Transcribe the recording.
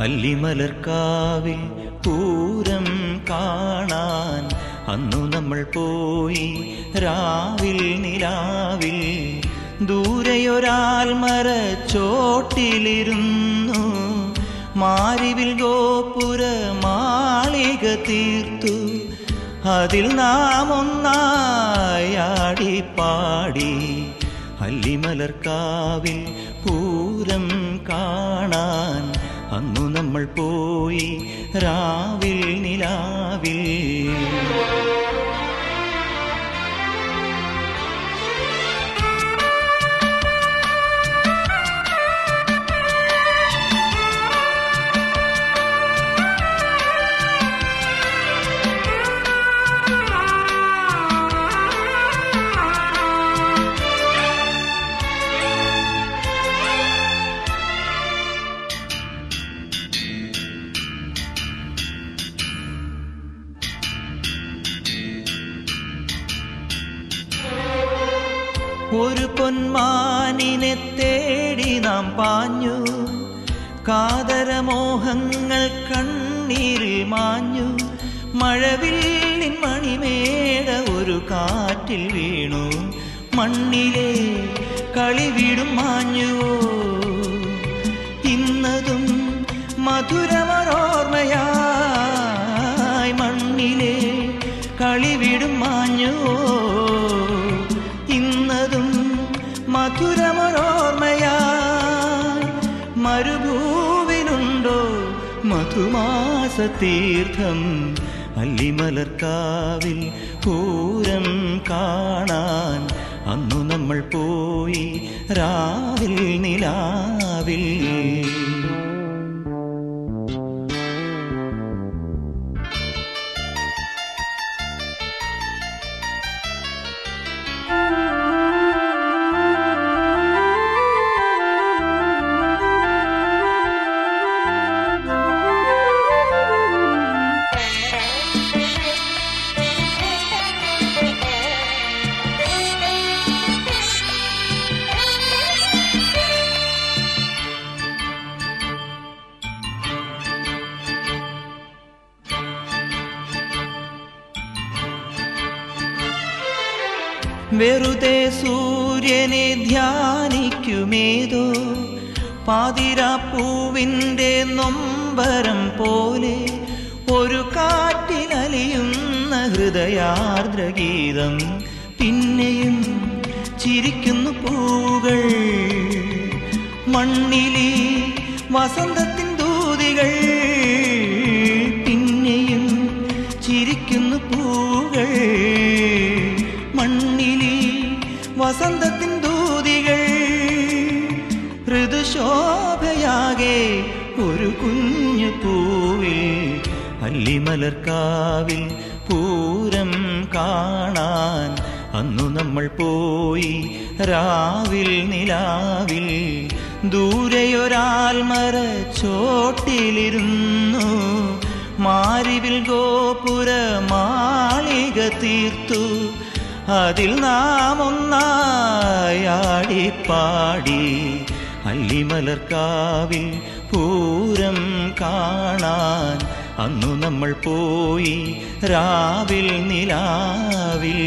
അല്ലിമലർക്കാവിൽ പൂരം കാണാൻ അന്നു നമ്മൾ പോയി രാവിൽ നിലാവിൽ ദൂരെയൊരാൽ മരച്ചോട്ടിലിരുന്നു മാരിവിൽ ഗോപുര മാളിക തീർത്തു അതിൽ നാം ഒന്നായാടി പാടി അല്ലിമലർക്കാവിൽ പൂരം കാണാൻ അന്നു നമ്മൾ പോയി രാവിൽ നിലാവിൽ ഒരു പൊന്മാനിനെ തേടി നാം പാഞ്ഞു കാതരമോഹങ്ങൾ കണ്ണീരിൽ മാഞ്ഞു മഴവില്ലിൻ മണിമേട ഒരു കാറ്റിൽ വീണു മണ്ണിലെ കളിവിടും മാഞ്ഞുവോ ഇന്നതും മധുരമരോർമ്മയായി മണ്ണിലെ കളിവിടും മാഞ്ഞുവോ ഇന്നതും മധുരമരോർമ്മയായി മരുഭൂവിനുണ്ടോ മധുമാസ തീർത്ഥം അല്ലിമലർക്കാവിൽ പൂരം കാണാൻ അന്നു നമ്മൾ പോയി രാവിൽ നിലാവിൽ വെറുതെ സൂര്യനെ ധ്യാനിക്കുമേതോ പാതിരാപ്പൂവിൻ്റെ നൊമ്പരം പോലെ ഒരു കാറ്റിലലിയുന്ന ഹൃദയാർദ്രഗീതം പിന്നെയും ചിരിക്കുന്നു പൂകൾ മണ്ണിലെ വസന്തത്തിൻ ദൂതികൾ പിന്നെയും ചിരിക്കുന്നു പൂകൾ മണ്ണിലെ വസന്തത്തിൻ ദൂതികൾ ഋതുശോഭയാകെ ഒരു കുഞ്ഞു പൂവിൽ അല്ലിമലർക്കാവിൽ പൂരം കാണാൻ അന്നു നമ്മൾ പോയി രാവിൽ നിലാവിൽ ദൂരെയൊരാൽ മരച്ചോട്ടിലിരുന്നു മാരിവിൽ ഗോപുര മാളിക തീർത്തു അതിൽ നാം ഒന്നായാടി പാടി അല്ലിമലർക്കാവിൽ പൂരം കാണാൻ അന്നു നമ്മൾ പോയി രാവിൽ നിലാവിൽ